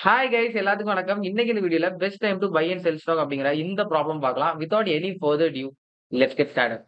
hi guys எல்லாத்துக்கும் வணக்கம் இன்னைக்கு இந்த வீடியோல best time to buy and sell stock அப்படிங்கிற இந்த ப்ராப்ளம் பார்க்கலாம் without any further due let's get started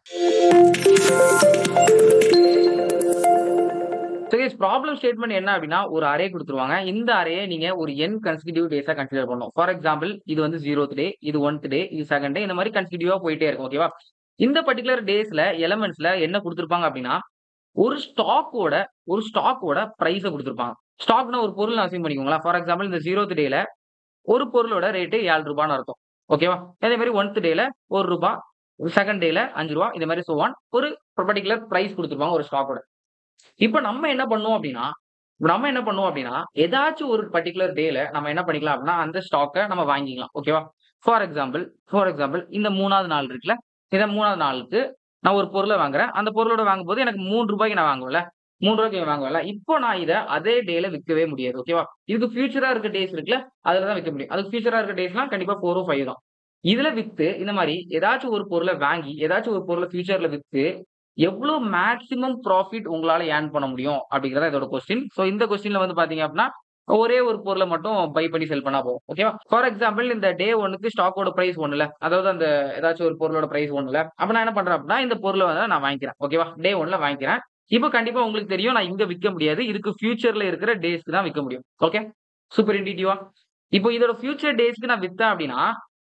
so guys problem statement என்ன அப்படின்னா ஒரு அரே கொடுத்துருவாங்க இந்த அரேயை நீங்க ஒரு என் கன்சிக்யூட்டிவ் டேஸா கன்சிடர் பண்ணணும் ஃபார் எக்ஸாம்பிள் இது வந்து ஜீரோத் டே இது ஒன்த் டே இது செகண்ட் டே இந்த மாதிரி கன்சிக்யூட்டிவா போயிட்டே இருக்கும் ஓகேவா இந்த பர்டிகுலர் டேஸ்ல எலமெண்ட்ஸ்ல என்ன கொடுத்துருப்பாங்க அப்படின்னா ஒரு ஸ்டாக்கோட ஒரு ஸ்டாக்கோட ப்ரைஸை கொடுத்துருப்பாங்க ஸ்டாக்னா ஒரு பொருள் அசியூம் பண்ணிக்கோங்களா ஃபார் எக்ஸாம்பிள் இந்த ஜீரோத் டேல ஒரு பொருளோட ரேட்டு ஏழு ரூபான்னு அர்த்தம் ஓகேவா அதே மாதிரி ஒன்த் டேல ஒரு ரூபா செகண்ட் டேல அஞ்சு ரூபா இந்த மாதிரி சோவான் ஒரு பர்டிகுலர் ப்ரைஸ் கொடுத்துருப்பாங்க ஒரு ஸ்டாக்கோட இப்போ நம்ம என்ன பண்ணுவோம் அப்படின்னா இப்ப நம்ம என்ன பண்ணுவோம் அப்படின்னா ஏதாச்சும் ஒரு பர்டிகுலர் டேல நம்ம என்ன பண்ணிக்கலாம் அப்படின்னா அந்த ஸ்டாக்கை நம்ம வாங்கிக்கலாம் ஓகேவா ஃபார் எக்ஸாம்பிள் ஃபார் எக்ஸாம்பிள் இந்த மூணாவது நாள் இருக்குல்ல இந்த மூணாவது நாளுக்கு நான் ஒரு பொருளை வாங்குறேன் அந்த பொருளோட வாங்கும்போது எனக்கு மூணு ரூபாய்க்கு நான் வாங்குவேன்ல மூணு ரூபாய்க்கு வாங்குவேன்ல இப்போ நான் இதை அதே டேல விற்கவே முடியாது ஓகேவா இதுக்கு ஃபியூச்சரா இருக்க டேஸ் இருக்குல்ல அதுல தான் விற்க முடியும் அதுக்கு ஃபியூச்சரா இருக்க டேஸ்லாம் கண்டிப்பா ஃபோர் ஓ ஃபைவ் தான் இதுல வித்து இந்த மாதிரி ஏதாச்சும் ஒரு பொருளை வாங்கி ஏதாச்சும் ஒரு பொருளை ஃபியூச்சர்ல வித்து எவ்வளவு மேக்சிமம் ப்ராஃபிட் உங்களால ஏர்ன் பண்ண முடியும் அப்படிங்கிறத இதோட கொஸ்டின் ஸோ இந்த கொஸ்டின்ல வந்து பாத்தீங்க அப்படின்னா ஒரே ஒரு பொருளை மட்டும் பை பண்ணி செல் பண்ணா போகும் ஓகேவா ஃபார் எக்ஸாம்பிள் இந்த டே ஒன்னுக்கு ஸ்டாக்கோட பிரைஸ் ஒண்ணுல அதாவது அந்த ஏதாச்சும் ஒரு பொருளோட பிரைஸ் ஒண்ணுல அப்ப நான் என்ன பண்றேன் அப்படின்னா இந்த பொருளை வந்து நான் வாங்கிக்கிறேன் ஓகேவா டே ஒன்ல வாங்கிக்கிறேன் இப்போ கண்டிப்பா உங்களுக்கு தெரியும் நான் இங்க விற்க முடியாது இதுக்கு ஃபியூச்சர்ல இருக்கிற டேஸ்க்கு தான் விற்க முடியும் ஓகே சூப்பர் இன்டிட்டிவா இப்போ இதோட ஃபியூச்சர் டேஸ்க்கு நான் வித்தேன் அப்படின்னா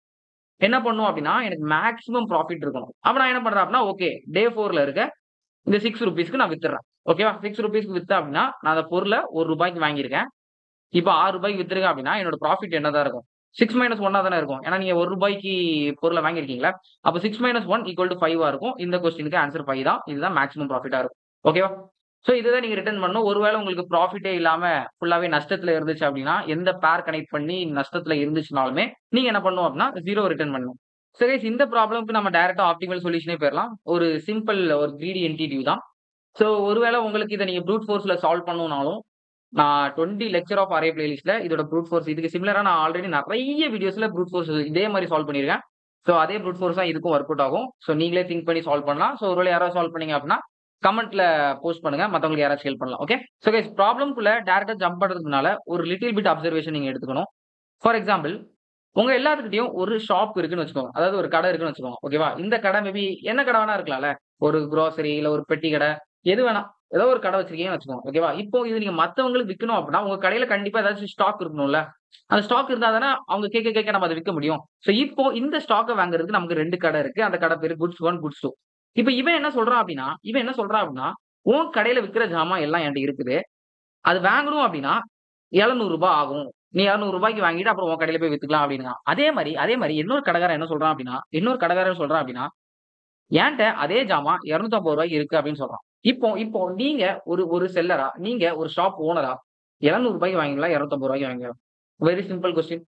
என்ன பண்ணும் அப்படின்னா எனக்கு மேக்ஸிமம் ப்ராஃபிட் இருக்கணும் அப்ப நான் என்ன பண்றேன் அப்படின்னா ஓகே டே ஃபோர்ல இருக்க இந்த சிக்ஸ் ருபீஸ்க்கு நான் வித்துறேன் ஓகேவா சிக்ஸ் ருபீஸ்க்கு வித்தேன் அப்படின்னா நான் அந்த பொருளை ஒரு ரூபாய்க்கு வாங்கியிருக்கேன் இப்போ ஆறு ரூபாய்க்கு வித்துருக்கேன் அப்படின்னா என்னோட ப்ராஃபிட் என்னதான் இருக்கும் சிக்ஸ் மைனஸ் ஒன்னா தானே இருக்கும் ஏன்னா நீங்க ஒரு ரூபாய்க்கு பொருளை வாங்கியிருக்கீங்களா அப்போ six minus one equal to ஃபைவா இருக்கும் இந்த கொஸ்டினுக்கு ஆன்சர் ஃபைவ் தான் இதுதான் மேக்ஸிமம் ப்ராஃபிட்டா இருக்கும் ஓகேவா ஸோ இதுதான் நீங்க ரிட்டர்ன் பண்ணணும் ஒருவேளை உங்களுக்கு ப்ராஃபிட்டே இல்லாம ஃபுல்லாவே நஷ்டத்துல இருந்துச்சு அப்படின்னா எந்த பேர் கனெக்ட் பண்ணி நஷ்டத்துல இருந்துச்சுனாலுமே நீங்க என்ன பண்ணும் அப்படின்னா ஜீரோ ரிட்டர்ன் பண்ணணும் சரி இந்த ப்ராப்ளம்க்கு நம்ம டேரக்டா ஆப்டிமல் சொல்யூஷனே போயிடலாம் ஒரு சிம்பிள் ஒரு கிரீடி என்டிடிவ் தான் ஸோ ஒருவேளை உங்களுக்கு இதை நீங்க ப்ரூட் ஃபோர்ஸ்ல சால்வ் பண்ணணும்னாலும் நான் டுவெண்ட்டி லெக்சர் ஆஃப் அரே பிளேலிஸ்ட்ல இதோட ப்ரூட் ஃபோர்ஸ் இதுக்கு சிமிலரா நான் ஆல்ரெடி நிறைய வீடியோஸ்ல ப்ரூட் ஃபோர்ஸ் இதே மாதிரி சால்வ் பண்ணியிருக்கேன் ஸோ அதே ப்ரூட் ஃபோர்ஸ் தான் இதுக்கும் ஒர்க் அவுட் ஆகும் ஸோ நீங்களே திங்க் பண்ணி சால்வ் பண்ணலாம் ஸோ ஒருவேளை யாராவது சால்வ் பண்ணீங்க அப்படின்னா கமெண்ட்ல போஸ்ட் பண்ணுங்க மற்றவங்களுக்கு யாராச்சும் ஹெல்ப் பண்ணலாம் ஓகே ஸோ கைஸ் ப்ராப்ளம்குள்ள டேரக்டா ஜம்ப் பண்றதுனால ஒரு லிட்டில் பிட் அப்சர்வேஷன் நீங்க எடுத்துக்கணும் ஃபார் எக்ஸாம்பிள் உங்க எல்லாத்துக்கிட்டையும் ஒரு ஷாப் இருக்குன்னு வச்சுக்கோங்க அதாவது ஒரு கடை இருக்குன்னு வச்சுக்கோங்க ஓகேவா இந்த கடை மேபி என்ன கடை வேணா இருக்கலாம்ல ஒரு க்ரோசரி இல்ல ஒரு பெட்டி கடை எது வேணா ஏதோ ஒரு கடை வச்சிருக்கீங்கன்னு வச்சுக்கோங்க ஓகேவா இப்போ இது நீங்க மத்தவங்களுக்கு விற்கணும் அப்படின்னா உங்க கடையில கண்டிப்பா ஏதாச்சும் ஸ்டாக் இருக்கணும்ல அந்த ஸ்டாக் இருந்தா தானே அவங்க கேட்க கேட்க நம்ம அதை விற்க முடியும் ஸோ இப்போ இந்த ஸ்டாக்கை வாங்குறதுக்கு நமக்கு ரெண்டு கடை இருக்கு அந்த கடை பேரு குட்ஸ் ஒன் குட்ஸ் டூ இப்போ இவன் என்ன சொல்றான் அப்படின்னா இவன் என்ன சொல்றான் அப்படின்னா உன் கடையில விற்கிற ஜாமான் எல்லாம் என்கிட்ட இருக்குது அது வாங்கணும் அப்படின்னா எழுநூறு ரூபாய் ஆகும் நீ இரநூறு ரூபாய்க்கு வாங்கிட்டு அப்புறம் உன் கடையில போய் வித்துக்கலாம் அப்படின்னா அதே மாதிரி அதே மாதிரி இன்னொரு கடைக்காரன் என்ன சொல்றான் அப்படின்னா இன்னொரு கடைக்காரன் சொல்றான் அப்படின்னா ஏன்ட்ட அதே ஜாமான் இரநூத்தம்பது ரூபாய்க்கு இருக்கு அப்படின்னு சொல்றான் இப்போ இப்போ நீங்க ஒரு ஒரு செல்லரா நீங்க ஒரு ஷாப் ஓனரா எழுநூறு ரூபாய்க்கு வாங்கிக்கலாம் இரநூத்தம்பது ரூபாய்க்கு வாங்கிக்கலாம் very simple question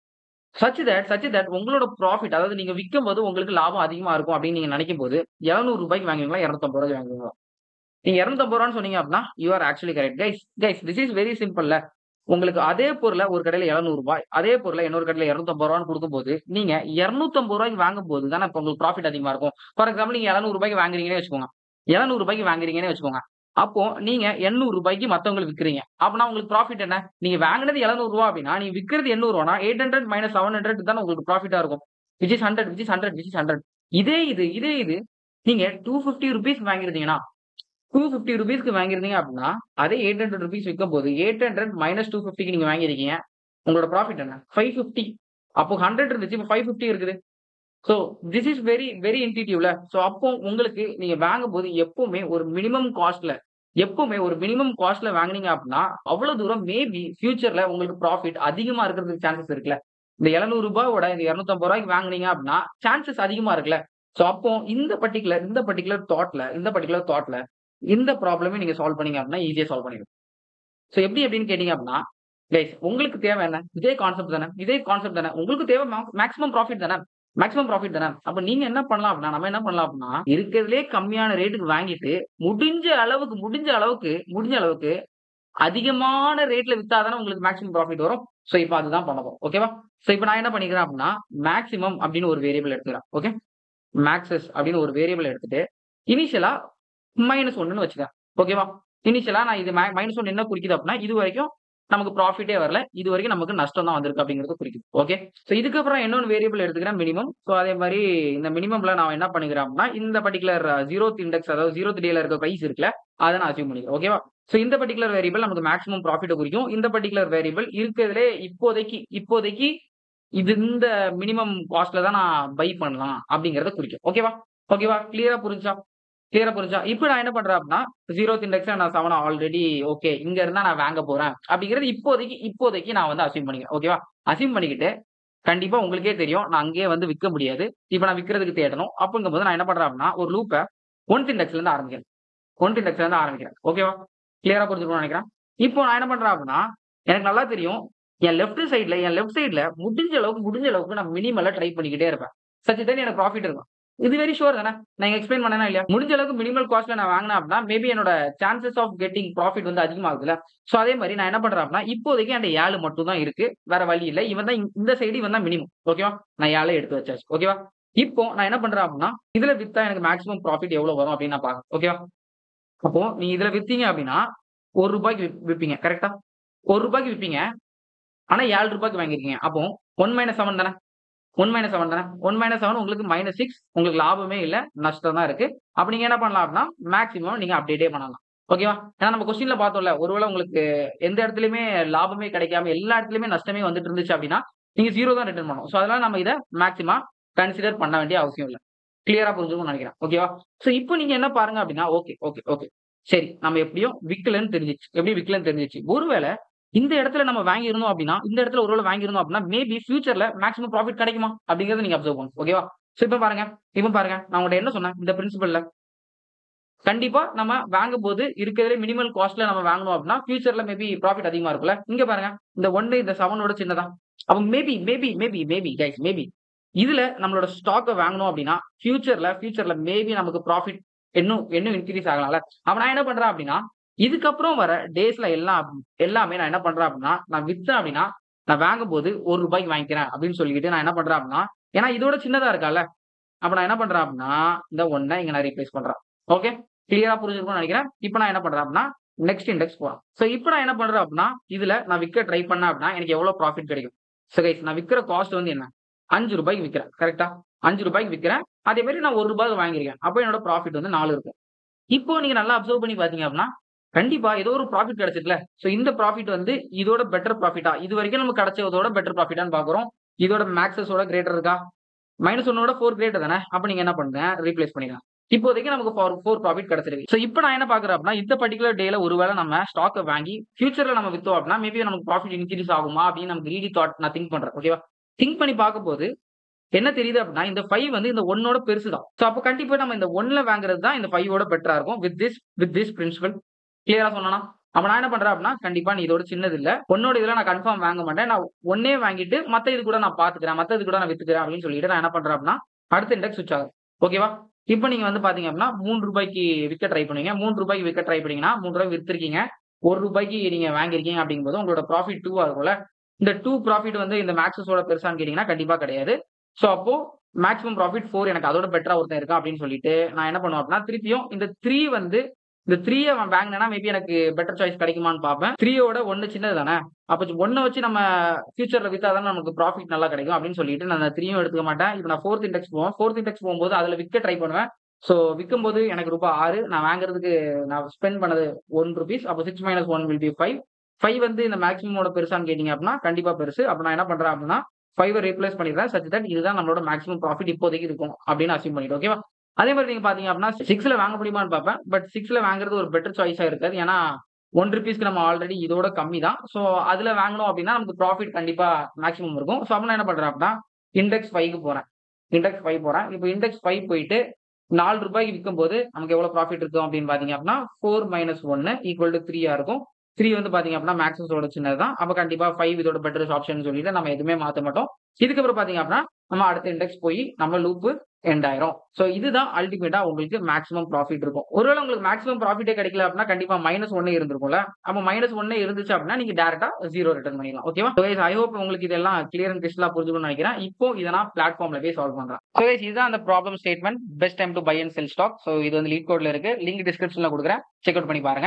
such that such that உங்களோட ப்ராஃபிட் அதாவது நீங்க விற்கும் போது உங்களுக்கு லாபம் அதிகமா இருக்கும் அப்படின்னு நீங்க நினைக்கும் போது எழுநூறு ரூபாய்க்கு வாங்குவீங்களா இரநூத்தம்பது ரூபாய்க்கு வாங்குவீங்களா நீங்க இரநூத்தம்பது ரூபான்னு சொன்னீங்க அப்படின்னா you are actually correct guys guys this is very சிம்பிள்ல உங்களுக்கு அதே பொருளை ஒரு கடையில எழுநூறு ரூபாய் அதே பொருளை இன்னொரு கடையில இரநூத்தம்பது ரூபான்னு கொடுக்கும்போது நீங்க இரநூத்தம்பது ரூபாய்க்கு வாங்கும் போது தானே இப்போ உங்களுக்கு ப்ராஃபிட் அதிகமா இருக்கும் ஃபார் எக்ஸாம்பிள் நீங்க எழுநூறு ரூபாய்க்கு வாங்குறீங்கன்னு வச்சுக்கோங்க எழுநூறு ரூபாய்க்கு வாங்குறீங்கன்னு வச்சுக்கோங்க அப்போ நீங்க எண்ணூறு ரூபாய்க்கு மத்தவங்களுக்கு விற்கிறீங்க அப்படின்னா உங்களுக்கு ப்ராஃபிட் என்ன நீங்க வாங்கினது எழுநூறு ரூபா அப்படின்னா நீங்க விற்கிறது எண்ணூறு ரூபா eight hundred minus seven hundred தானே உங்களுக்கு ப்ராஃபிட்டா இருக்கும் which is hundred which is hundred which is hundred இதே இது இதே இது நீங்க டூ ஃபிஃப்டி ருபீஸ் வாங்கிருந்தீங்கன்னா டூ ஃபிஃப்டி ருபீஸ்க்கு வாங்கிருந்தீங்க அப்படின்னா அதே எயிட் ஹண்ட்ரட் ருபீஸ் விற்கும் போது எயிட் ஹண்ட்ரட் மைனஸ் டூ ஃபிஃப்டிக்கு நீங்க வாங்கிருக்கீங்க உங்களோட ப்ராஃபிட் என்ன ஃபைவ் ஃபிஃப்டி அப்போ ஹண்ட்ரட் இருந்துச்சு இப்போ ஃபைவ் ஃபிஃப்டி இருக்குது so this is very very இன்டிடியூவ்ல ஸோ அப்போ உங்களுக்கு நீங்க வாங்கும் போது எப்பவுமே ஒரு மினிமம் காஸ்ட்ல எப்பவுமே ஒரு மினிமம் காஸ்ட்ல வாங்கினீங்க அப்படின்னா அவ்வளவு தூரம் மேபி ஃபியூச்சர்ல உங்களுக்கு ப்ராஃபிட் அதிகமா இருக்கிறதுக்கு சான்சஸ் இருக்குல்ல இந்த எழுநூறு ரூபாயோட இந்த இரநூத்தம்பது ரூபாய்க்கு வாங்குனீங்க அப்படின்னா சான்சஸ் அதிகமா இருக்குல்ல ஸோ அப்போ இந்த பர்டிகுலர் இந்த பர்டிகுலர் தாட்ல இந்த பர்டிகுலர் தாட்ல இந்த ப்ராப்ளமே நீங்க சால்வ் பண்ணீங்க அப்படின்னா ஈஸியா சால்வ் பண்ணிடும் ஸோ எப்படி எப்படின்னு கேட்டீங்க அப்படின்னா கைஸ் உங்களுக்கு தேவை என்ன இதே கான்செப்ட் தானே இதே கான்செப்ட் தானே உங்களுக்கு தேவை மேக்ஸிமம் ப்ராஃபிட் தானே மேக்ஸிமம் ப்ராஃபிட் தானே அப்ப நீங்க என்ன பண்ணலாம் அப்படின்னா நம்ம என்ன பண்ணலாம் அப்படின்னா இருக்கிறதுலே கம்மியான ரேட்டுக்கு வாங்கிட்டு முடிஞ்ச அளவுக்கு முடிஞ்ச அளவுக்கு முடிஞ்ச அளவுக்கு அதிகமான ரேட்ல வித்தாதானே உங்களுக்கு மேக்ஸிமம் ப்ராஃபிட் வரும் ஸோ இப்போ அதுதான் பண்ணணும் ஓகேவா ஸோ இப்போ நான் என்ன பண்ணிக்கிறேன் அப்படின்னா மேக்ஸிமம் அப்படின்னு ஒரு வேரியபிள் எடுத்துக்கிறேன் ஓகே மேக்ஸஸ் அப்படின்னு ஒரு வேரியபிள் எடுத்துட்டு இனிஷியலா மைனஸ் ஒன்னுன்னு வச்சுக்கிறேன் ஓகேவா இனிஷியலா நான் இது மைனஸ் ஒன் என்ன குறிக்குது அப்படின்னா இது வரைக்கும் நமக்கு ப்ராஃபிட்டே வரல இது வரைக்கும் நமக்கு நஷ்டம் தான் வந்திருக்கு அப்படிங்கிறது குறிக்கும் ஓகே ஸோ இதுக்கப்புறம் இன்னொன்று வேரியபிள் எடுத்துக்கிறேன் மினிமம் ஸோ அதே மாதிரி இந்த மினிமம்ல நான் என்ன பண்ணிக்கிறேன் அப்படின்னா இந்த பர்டிகுலர் ஜீரோத் இண்டெக்ஸ் அதாவது ஜீரோத் டேல இருக்க ப்ரைஸ் இருக்குல்ல அதை நான் அச்சீவ் பண்ணிக்கிறேன் ஓகேவா ஸோ இந்த பர்டிகுலர் வேரியபிள் நமக்கு மேக்ஸிமம் ப்ராஃபிட்டை குறிக்கும் இந்த பர்டிகுலர் வேரியபிள் இருக்கிறதுலே இப்போதைக்கு இப்போதைக்கு இது இந்த மினிமம் காஸ்ட்ல தான் நான் பை பண்ணலாம் அப்படிங்கறத குறிக்கும் ஓகேவா ஓகேவா கிளியரா புரிஞ்சா கிளியரா புரிஞ்சா இப்போ நான் என்ன பண்றேன் அப்படின்னா ஜீரோ இண்டெக்ஸ் நான் செவன் ஆல்ரெடி ஓகே இங்க இருந்தா நான் வாங்க போறேன் அப்படிங்கிறது இப்போதைக்கு இப்போதைக்கு நான் வந்து அசீவ் பண்ணிக்கிறேன் ஓகேவா அசீவ் பண்ணிக்கிட்டு கண்டிப்பா உங்களுக்கே தெரியும் நான் அங்கேயே வந்து விற்க முடியாது இப்போ நான் விற்கிறதுக்கு தேடணும் அப்படிங்கும்போது நான் என்ன பண்றேன் அப்படின்னா ஒரு லூப்பை ஒன் இண்டெக்ஸ்ல இருந்து ஆரம்பிக்கிறேன் ஒன் இண்டெக்ஸ்ல இருந்து ஆரம்பிக்கிறேன் ஓகேவா கிளியரா புரிஞ்சுக்கணும்னு நினைக்கிறேன் இப்போ நான் என்ன பண்றேன் அப்படின்னா எனக்கு நல்லா தெரியும் என் லெஃப்ட் சைட்ல என் லெஃப்ட் சைட்ல முடிஞ்ச அளவுக்கு முடிஞ்ச அளவுக்கு நான் மினிமலா ட்ரை பண்ணிக்கிட்டே இருப்பேன் சச்சு தான் எனக்கு ப்ராஃபிட் இருக்கும் இது வெரி ஷோர் தானே நான் எக்ஸ்பிளைன் பண்ணனா இல்லையா முடிஞ்ச அளவுக்கு மினிமல் காஸ்ட்ல நான் வாங்கினேன் அப்படின்னா மேபி என்னோட சான்சஸ் ஆஃப் கெட்டிங் ப்ராஃபிட் வந்து அதிகமாகுதுல ஸோ அதே மாதிரி நான் என்ன பண்றேன் அப்படின்னா இப்போதைக்கு அந்த ஏழு மட்டும் தான் இருக்கு வேற வழி இல்லை இவன் தான் இந்த சைடு இவன் தான் மினிமம் ஓகேவா நான் ஏழை எடுத்து வச்சாச்சு ஓகேவா இப்போ நான் என்ன பண்றேன் அப்படின்னா இதுல வித்தா எனக்கு மேக்ஸிமம் ப்ராஃபிட் எவ்வளவு வரும் அப்படின்னு நான் பார்க்கறேன் ஓகேவா அப்போ நீங்க இதுல வித்தீங்க அப்படின்னா ஒரு ரூபாய்க்கு விற்பீங்க கரெக்டா ஒரு ரூபாய்க்கு விற்பீங்க ஆனா ஏழு ரூபாய்க்கு வாங்கிருக்கீங்க அப்போ ஒன் மைனஸ் செவன் தானே ஒன் மைனஸ் செவன் தானே ஒன் மைனஸ் செவன் உங்களுக்கு மைனஸ் சிக்ஸ் உங்களுக்கு லாபமே இல்லை நஷ்டம் தான் இருக்கு அப்ப நீங்க என்ன பண்ணலாம் அப்படின்னா மேக்ஸிமம் நீங்க அப்டேட்டே பண்ணலாம் ஓகேவா ஏன்னா நம்ம கொஸ்டின்ல பார்த்தோம்ல ஒருவேளை உங்களுக்கு எந்த இடத்துலயுமே லாபமே கிடைக்காம எல்லா இடத்துலயுமே நஷ்டமே வந்துட்டு இருந்துச்சு அப்படின்னா நீங்க ஜீரோ தான் ரிட்டர்ன் பண்ணணும் ஸோ அதனால நம்ம இதை மேக்ஸிமம் கன்சிடர் பண்ண வேண்டிய அவசியம் இல்லை கிளியரா புரிஞ்சுக்கணும்னு நினைக்கிறேன் ஓகேவா ஸோ இப்போ நீங்க என்ன பாருங்க அப்படின்னா ஓகே ஓகே ஓகே சரி நம்ம எப்படியும் விக்கலன்னு தெரிஞ்சிச்சு எப்படி விக்கலன்னு தெரிஞ்சிச்சு ஒருவேளை இந்த இடத்துல நம்ம வாங்கியிருந்தோம் அப்படின்னா இந்த இடத்துல ஒருவேளை வாங்கியிருந்தோம் அப்படின்னா மேபி ஃபியூச்சர்ல மேக்ஸிமம் ப்ராஃபிட் கிடைக்குமா அப்படிங்கறத நீங்க அப்சர்வ் பண்ணும் ஓகேவா ஸோ இப்போ பாருங்க இப்போ பாருங்க நான் உங்கள்ட்ட என்ன சொன்னேன் இந்த பிரின்சிபல்ல கண்டிப்பா நம்ம வாங்கும் போது இருக்கிறதுல மினிமல் காஸ்ட்ல நம்ம வாங்கணும் அப்படின்னா ஃபியூச்சர்ல மேபி ப்ராஃபிட் அதிகமா இருக்கும்ல இங்க பாருங்க இந்த ஒன்னு இந்த செவனோட சின்னதா அப்போ maybe maybe maybe maybe guys maybe இதுல நம்மளோட ஸ்டாக்கை வாங்கணும் அப்படின்னா ஃபியூச்சர்ல ஃபியூச்சர்ல மேபி நமக்கு ப்ராஃபிட் இன்னும் இன்னும் இன்க்ரீஸ் ஆகலாம்ல அப்ப நான் என்ன பண்றேன் அப்படின்னா இதுக்கப்புறம் வர டேஸ்ல எல்லாம் எல்லாமே நான் என்ன பண்றேன் அப்படின்னா நான் வித்தேன் அப்படின்னா நான் வாங்கும் போது ஒரு ரூபாய்க்கு வாங்கிக்கிறேன் அப்படின்னு சொல்லிட்டு நான் என்ன பண்றேன் அப்படின்னா ஏன்னா இதோட சின்னதா இருக்கால அப்ப நான் என்ன பண்றேன் அப்படின்னா இந்த ஒன்னை இங்க நான் ரீப்ளேஸ் பண்றேன் ஓகே கிளியரா புரிஞ்சிருக்கும்னு நினைக்கிறேன் இப்போ நான் என்ன பண்றேன் அப்படின்னா நெக்ஸ்ட் இண்டெக்ஸ் போறேன் ஸோ இப்போ நான் என்ன பண்றேன் அப்படின்னா இதுல நான் விற்க ட்ரை பண்ணேன் அப்படின்னா எனக்கு எவ்வளவு ப்ராஃபிட் கிடைக்கும் ஸோ கைஸ் நான் விற்கிற காஸ்ட் வந்து என்ன அஞ்சு ரூபாய்க்கு விற்கிறேன் கரெக்டா அஞ்சு ரூபாய்க்கு விற்கிறேன் அதே மாதிரி நான் ஒரு ரூபாய்க்கு வாங்கியிருக்கேன் அப்போ என்னோட ப்ராஃபிட் வந்து நாலு இருக்கும் இப்போ நீங்க நல்லா அப்சர்வ் பண்ணி பாத்தீங்க அப்படின்னா கண்டிப்பா ஏதோ ஒரு ப்ராஃபிட் கிடைச்சிருக்குல ஸோ இந்த ப்ராஃபிட் வந்து இதோட பெட்டர் ப்ராஃபிட்டா இது வரைக்கும் நமக்கு கிடைச்சதோட பெட்டர் ப்ராஃபிட்டான்னு பாக்குறோம் இதோட மேக்ஸஸோட கிரேட்டர் இருக்கா மைனஸ் ஒன்னோட ஃபோர் கிரேட்டர் தானே அப்போ நீங்க என்ன பண்ணுங்க ரீப்ளேஸ் பண்ணிக்கலாம் இப்போதைக்கு நமக்கு ஃபோர் ஃபோர் ப்ராஃபிட் கிடைச்சிருக்கு ஸோ இப்போ நான் என்ன பாக்குறேன் அப்படின்னா இந்த பர்டிகுலர் டேல ஒருவேளை நம்ம ஸ்டாக்கை வாங்கி ஃபியூச்சர்ல நம்ம வித்தோம் அப்படின்னா மேபி நமக்கு ப்ராஃபிட் இன்க்ரீஸ் ஆகுமா அப்படின்னு நமக்கு ரீடி தாட் நான் திங்க் பண்றேன் ஓகேவா திங்க் பண்ணி பார்க்கும்போது என்ன தெரியுது அப்படின்னா இந்த ஃபைவ் வந்து இந்த ஒன்னோட பெருசு தான் ஸோ அப்போ கண்டிப்பா நம்ம இந்த ஒன்ல வாங்குறது தான் இந்த ஃபைவோட பெட்டரா இருக்கும் with this with this principal கிளியரா சொன்னா அப்ப நான் என்ன பண்றேன் அப்படின்னா கண்டிப்பா நீ இதோட சின்னது இல்ல உன்னோட இதுல நான் கன்ஃபார்ம் வாங்க மாட்டேன் நான் ஒன்னே வாங்கிட்டு மத்த இது கூட நான் பாத்துக்கிறேன் மத்த இது கூட நான் வித்துக்கிறேன் அப்படின்னு சொல்லிட்டு நான் என்ன பண்றேன் அப்படின்னா அடுத்த இண்டெக்ஸ் சுவிச் ஆகும் ஓகேவா இப்போ நீங்க வந்து பாத்தீங்க அப்படின்னா மூணு ரூபாய்க்கு விற்க ட்ரை பண்ணுவீங்க மூணு ரூபாய்க்கு விற்க ட்ரை பண்ணீங்கன்னா மூணு ரூபாய் வித்துருக்கீங்க ஒரு ரூபாய்க்கு நீங்க வாங்கிருக்கீங்க அப்படிங்கும்போது உங்களோட ப்ராஃபிட் டூவா இருக்கும்ல இந்த டூ ப்ராஃபிட் வந்து இந்த மேக்ஸஸோட பெருசான்னு கேட்டீங்கன்னா கண்டிப்பா கிடையாது ஸோ அப்போ மேக்ஸிமம் ப்ராஃபிட் ஃபோர் எனக்கு அதோட பெட்டரா ஒருத்தன் இருக்கான் அப்படின்னு சொல்லிட்டு நான் என்ன பண்ணுவேன் அப்படின்னா திருப்பியும் இந்த த்ரீ வந்து இந்த த்ரீயை வாங்கினா மேபி எனக்கு பெட்டர் சாய்ஸ் கிடைக்குமான்னு பார்ப்பேன் த்ரீயோட ஒன்று சின்னது தானே அப்போ ஒன்றை வச்சு நம்ம ஃபியூச்சர்ல வித்தா தானே நமக்கு ப்ராஃபிட் நல்லா கிடைக்கும் அப்படின்னு சொல்லிட்டு நான் அந்த த்ரீயும் எடுத்துக்க மாட்டேன் இப்போ நான் ஃபோர்த் இண்டெக்ஸ் போவேன் ஃபோர்த் இண்டெக்ஸ் போகும்போது அதில் விற்க ட்ரை பண்ணுவேன் ஸோ விற்கும் போது எனக்கு ரூபாய் ஆறு நான் வாங்குறதுக்கு நான் ஸ்பெண்ட் பண்ணது ஒன் ருபீஸ் அப்போ six minus one will be five five வந்து இந்த மேக்ஸிமோட பெருசான்னு கேட்டிங்க அப்படின்னா கண்டிப்பா பெருசு அப்போ நான் என்ன பண்றேன் அப்படின்னா ஃபைவ் ரீப்ளேஸ் பண்ணிடுறேன் சச் தட் இதுதான் நம்மளோட மேக்ஸிமம் ப்ராஃபிட் இப்போதைக்கு இருக்கும் அப்படின்னு அசீவ் பண்ணிட்டு ஓகேவா அதே மாதிரி நீங்க பாத்தீங்க அப்படின்னா சிக்ஸ்ல வாங்க முடியுமான்னு பார்ப்பேன் பட் சிக்ஸ்ல வாங்குறது ஒரு பெட்டர் சாய்ஸா இருக்காது ஏன்னா ஒன் ருபீஸ்க்கு நம்ம ஆல்ரெடி இதோட கம்மி தான் ஸோ அதுல வாங்கணும் அப்படின்னா நமக்கு ப்ராஃபிட் கண்டிப்பா மேக்ஸிமம் இருக்கும் ஸோ அப்போ நான் என்ன பண்றேன் அப்படின்னா இண்டெக்ஸ் ஃபைவ்க்கு போறேன் இண்டெக்ஸ் ஃபைவ் போறேன் இப்போ இண்டெக்ஸ் ஃபைவ் போயிட்டு நாலு ரூபாய்க்கு விற்கும் போது நமக்கு எவ்வளவு ப்ராஃபிட் இருக்கும் அப்படின்னு பாத்தீங்க அப்படின்னா ஃபோர் மைனஸ் ஒன்னு ஈக்குவல் டு த்ரீயா இருக்கும் த்ரீ வந்து பாத்தீங்க அப்படின்னா மேக்ஸஸோட சின்னது தான் அப்போ கண்டிப்பா ஃபைவ் இதோட பெட்டர் ஆப்ஷன் சொல்லிட்டு நம்ம எதுவுமே மாத்த மாட்டோம் இதுக்கப்புறம் பாத்தீங்க அப்படின்னா நம்ம அடுத்த இண்டெக்ஸ் போய் நம்ம லூப்பு எண்ட் ஆயிரும் ஸோ இதுதான் அல்டிமேட்டா உங்களுக்கு மேக்ஸிமம் ப்ராஃபிட் இருக்கும் ஒருவேளை உங்களுக்கு மேக்ஸிமம் ப்ராஃபிட்டே கிடைக்கல அப்படின்னா கண்டிப்பா மைனஸ் ஒன்னே இருந்திருக்கும்ல அப்போ மைனஸ் ஒன்னே இருந்துச்சு அப்படின்னா நீங்க டேரக்டா ஜீரோ ரிட்டர்ன் பண்ணிடலாம் ஓகேவா ஐ ஹோப் உங்களுக்கு இதெல்லாம் கிளியர் அண்ட் கிறிஸ்டலா புரிஞ்சுக்கணும்னு நினைக்கிறேன் இப்போ இதை நான் பிளாட்ஃபார்ம்ல போய் சால்வ் பண்றேன் ஸோ இதுதான் அந்த problem statement best time to buy and sell stock so இது வந்து லீட் கோட்ல இருக்கு லிங்க் டிஸ்கிரிப்ஷன்ல கொடுக்குறேன் செக் அவுட் பண்ணி பாருங்க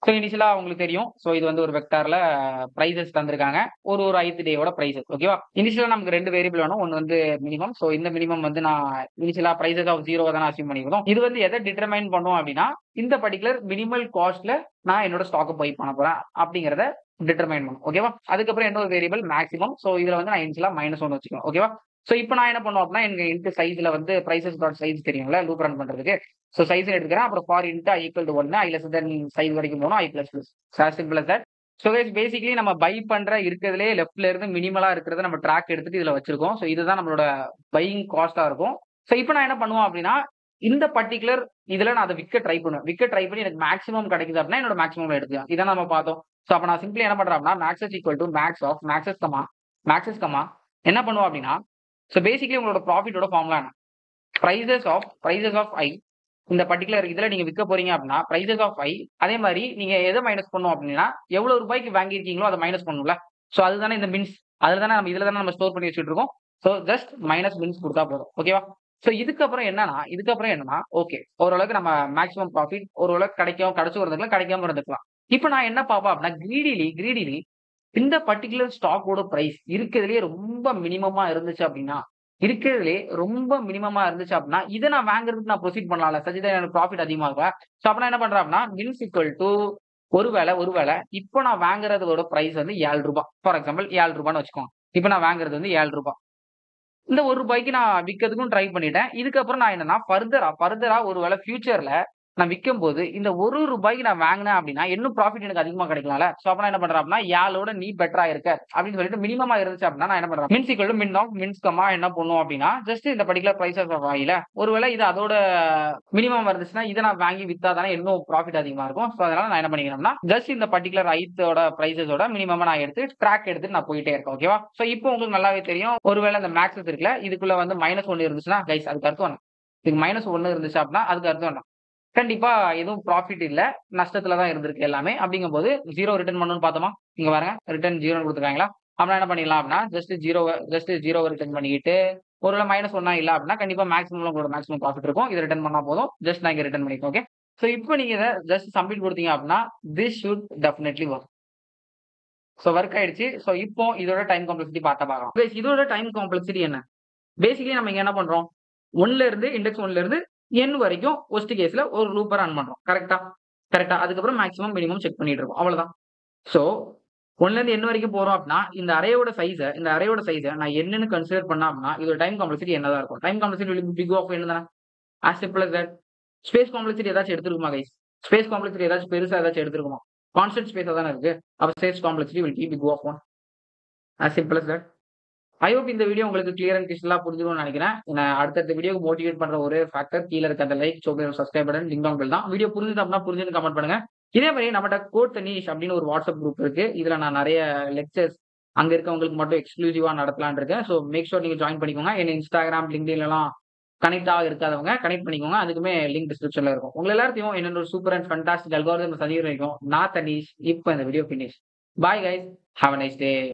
ஸோ இனிஷியலா உங்களுக்கு தெரியும் ஸோ இது வந்து ஒரு வெக்டார்ல ப்ரைசஸ் தந்திருக்காங்க ஒரு ஒரு ஐத்து டேயோட ப்ரைசஸ் ஓகேவா இனிஷியலா நமக்கு ரெண்டு வேரியபிள் வேணும் ஒன்று வந்து மினிமம் ஸோ இந்த மினிமம் வந்து நான் இனிஷியலா ப்ரைசஸ் ஆஃப் ஜீரோ தான் அசியூம் பண்ணிக்கிறோம் இது வந்து எதை டிட்டர்மைன் பண்ணுவோம் அப்படின்னா இந்த பர்டிகுலர் மினிமல் காஸ்ட்ல நான் என்னோட ஸ்டாக்கை பை பண்ண போறேன் அப்படிங்கிறத டிட்டர்மைன் பண்ணும் ஓகேவா அதுக்கப்புறம் இன்னொரு வேரியபிள் மேக்ஸிமம் ஸோ இதுல வந்து நான் இனிஷியலா மைனஸ் ஒன் வச்சுக்கணும் ஓகேவா ஸோ இப்போ நான் என்ன பண்ணுவோம் அப்படின்னா எனக்கு இன்ட்டு சைஸ்ல வந்து ப்ரைசஸ் டாட் சைஸ் தெரியுங்களா லூப் ரன் பண்றதுக்கு ஸோ சைஸ் எடுத்துக்கிறேன் அப்புறம் for int I equal to ஒன்னு ஐ லெஸ் தென் சைஸ் வரைக்கும் போகணும் I plus plus sir simple that so guys basically நம்ம பை பண்ற இருக்கிறதுலே லெஃப்ட்ல இருந்து மினிமலா இருக்கிறத நம்ம ட்ராக் எடுத்துட்டு இதுல வச்சிருக்கோம் ஸோ இதுதான் நம்மளோட பையிங் காஸ்டா இருக்கும் ஸோ இப்போ நான் என்ன பண்ணுவோம் அப்படின்னா இந்த பர்டிகுலர் இதுல நான் அதை விற்க ட்ரை பண்ணுவேன் விற்க ட்ரை பண்ணி எனக்கு மேக்ஸிமம் கிடைக்குது அப்படின்னா என்னோட மேக்ஸிமம் எடுத்துக்கலாம் இதான் நம்ம பார்த்தோம் ஸோ அப்போ நான் சிம்பிளி என்ன பண்றேன் அப்படின்னா maxes equal to max of maxes comma maxes comma என்ன பண்ணுவோம் அப்படின்னா ஸோ பேசிக்கலி உங்களோட ப்ராஃபிட்டோட ஃபார்முலா என்ன prices of prices of I இந்த பர்டிகுலர் இதுல நீங்க விற்க போறீங்க அப்படின்னா ப்ரைசஸ் ஆஃப் ஐ அதே மாதிரி நீங்க எதை மைனஸ் பண்ணும் அப்படின்னா எவ்வளவு ரூபாய்க்கு வாங்கியிருக்கீங்களோ அதை மைனஸ் பண்ணும்ல ஸோ அதுதானே இந்த மின்ஸ் அதுல தானே நம்ம இதுல தானே நம்ம ஸ்டோர் பண்ணி வச்சுட்டு இருக்கோம் ஸோ ஜஸ்ட் மைனஸ் மின்ஸ் கொடுத்தா போதும் ஓகேவா ஸோ இதுக்கப்புறம் என்னன்னா இதுக்கப்புறம் என்னன்னா ஓகே ஓரளவுக்கு நம்ம மேக்ஸிமம் ப்ராஃபிட் ஓரளவுக்கு கிடைக்கும் கிடைச்சு இருந்துக்கலாம் கிடைக்காம இருந்துக்கலாம் இப்போ நான் என்ன பார்ப்பேன் அப்படின்னா கிரீடிலி கிரீடிலி இந்த பர்டிகுலர் ஸ்டாக்கோட ப்ரைஸ் இருக்கிறதுலே ரொம்ப மினிமமா இருந்துச்சு அப்படின்னா இருக்கிறதுலே ரொம்ப மினிமமா இருந்துச்சு அப்படின்னா இதை நான் வாங்குறதுக்கு நான் ப்ரொசீட் பண்ணலாம்ல சஜிதா எனக்கு ப்ராஃபிட் அதிகமா இருக்கும் ஸோ அப்ப நான் என்ன பண்றேன் அப்படின்னா மின்ஸ் ஈக்குவல் டு ஒருவேளை ஒருவேளை இப்போ நான் வாங்குறதோட ப்ரைஸ் வந்து ஏழு ரூபாய் ஃபார் எக்ஸாம்பிள் ஏழு ரூபான்னு வச்சுக்கோங்க இப்போ நான் வாங்குறது வந்து ஏழு ரூபாய் இந்த ஒரு ரூபாய்க்கு நான் விற்கிறதுக்கும் ட்ரை பண்ணிட்டேன் இதுக்கப்புறம் நான் என்னன்னா ஃபர்தரா ஃபர்தரா ஒருவேளை ஃபியூச்சர்ல நான் விற்கும் போது இந்த ஒரு ரூபாய்க்கு நான் வாங்கினேன் அப்படின்னா இன்னும் ப்ராஃபிட் எனக்கு அதிகமா கிடைக்கலாம்ல ஸோ அப்ப நான் என்ன பண்றேன் அப்படின்னா யாழோட நீ பெட்டரா இருக்க அப்படின்னு சொல்லிட்டு மினிமமா இருந்துச்சு அப்படின்னா நான் என்ன பண்றேன் means equal mean of means comma என்ன பண்ணுவோம் அப்படின்னா ஜஸ்ட் இந்த பர்டிகுலர் ப்ரைஸஸ் ஆஃப் ஆயில ஒருவேளை இது அதோட மினிமம் வந்துச்சுன்னா இதை நான் வாங்கி வித்தா தானே இன்னும் ப்ராஃபிட் அதிகமா இருக்கும் ஸோ அதனால நான் என்ன பண்ணிக்கிறேன்னா ஜஸ்ட் இந்த பர்டிகுலர் ஐத்தோட ப்ரைஸஸோட மினிமமா நான் எடுத்து ட்ராக் எடுத்து நான் போயிட்டே இருக்கேன் ஓகேவா ஸோ இப்போ உங்களுக்கு நல்லாவே தெரியும் ஒருவேளை இந்த மேக்ஸஸ் இருக்குல்ல இதுக்குள்ள வந்து மைனஸ் ஒன்று இருந்துச்சுன்னா கைஸ் அதுக்கு அர்த்தம் என்ன இதுக்கு மைனஸ் ஒன்று இருந்துச்சு அப்படின்னா அதுக்கு அர்த்தம் என்ன கண்டிப்பா எதுவும் ப்ராஃபிட் இல்ல நஷ்டத்துல தான் இருந்திருக்கு எல்லாமே அப்படிங்கும்போது ஜீரோ ரிட்டர்ன் பண்ணணும்னு பார்த்தோமா இங்க பாருங்க ரிட்டர்ன் ஜீரோ கொடுத்துருக்காங்களா அப்படின்னா என்ன பண்ணிடலாம் அப்படின்னா just zero just zero return பண்ணிக்கிட்டு ஒருவேளை மைனஸ் ஒன்னா இல்ல அப்படின்னா கண்டிப்பா மேக்ஸிமம் உங்களோட மேக்ஸிமம் ப்ராஃபிட் இருக்கும் இது ரிட்டர்ன் பண்ணா போதும் ஜஸ்ட் நான் இங்க ரிட்டர்ன் பண்ணிக்கோ ஓகே ஸோ இப்போ நீங்க இதை ஜஸ்ட் சப்மிட் கொடுத்தீங்க அப்படின்னா this should definitely work so work ஆயிடுச்சு ஸோ இப்போ இதோட டைம் காம்ப்ளெக்சிட்டி பார்த்தா பார்க்கலாம் Guys, இதோட டைம் காம்ப்ளெக்சிட்டி என்ன பேசிக்கலி நம்ம இங்க என்ன பண்றோம் ஒன்ல இருந்து இண்டெக்ஸ் ஒன்ல இருந்து என் வரைக்கும் ஒஸ்ட் கேஸ்ல ஒரு லூப்பை ரன் பண்றோம் கரெக்டா கரெக்டா அதுக்கப்புறம் மேக்ஸிமம் மினிமம் செக் பண்ணிட்டு இருக்கோம் அவ்வளவுதான் ஸோ ஒன்ல இருந்து என் வரைக்கும் போறோம் அப்படின்னா இந்த அறையோட சைஸை இந்த அறையோட சைஸை நான் என்னன்னு கன்சிடர் பண்ணா அப்படின்னா இதோட டைம் காம்ப்ளெக்சிட்டி என்னதான் இருக்கும் டைம் காம்ப்ளெக்சிட்டி பிக் ஆஃப் என்ன தானே as simple that space complexity ஏதாச்சும் எடுத்துருக்குமா கைஸ் ஸ்பேஸ் காம்ப்ளெக்சிட்டி ஏதாச்சும் பெருசா ஏதாச்சும் எடுத்துருக்குமா கான்ஸ்டன்ட் ஸ்பேஸா தானே இருக்கு அப்ப space complexity will be big of one as simple as that I hope இந்த வீடியோ உங்களுக்கு கிளியர் அண்ட் கிறிஸ்டலா புரிஞ்சுக்கணும்னு நினைக்கிறேன் நான் அடுத்தடுத்த வீடியோ மோட்டிவேட் பண்ற ஒரு ஃபேக்டர் கீழே இருக்க அந்த லைக் சோபர் சப்ஸ்கிரைப் பட்டன் லிங்க் டான் பெல் தான் வீடியோ புரிஞ்சது அப்படின்னா புரிஞ்சது கமெண்ட் பண்ணுங்க இதே மாதிரி நம்மகிட்ட கோட் தனீஷ் அப்படின்னு ஒரு வாட்ஸ்அப் குரூப் இருக்கு இதுல நான் நிறைய லெக்சர்ஸ் அங்க இருக்கவங்களுக்கு மட்டும் எக்ஸ்க்ளூசிவா நடத்தலாம்னு இருக்கேன் ஸோ மேக் ஷோர் நீங்க ஜாயின் பண்ணிக்கோங்க என்ன இன்ஸ்டாகிராம் லிங்க்டின் எல்லாம் கனெக்டா இருக்காதவங்க கனெக்ட் பண்ணிக்கோங்க அதுக்குமே லிங்க் டிஸ்கிரிப்ஷன்ல இருக்கும் உங்க எல்லாத்தையும் என்னோட ஒரு சூப்பர் அண்ட் ஃபண்டாஸ்டிக் அல்காரிதம் சந்திக்கிறோம் நான் தனீஷ் இப்போ இந்த video finish bye guys have a nice day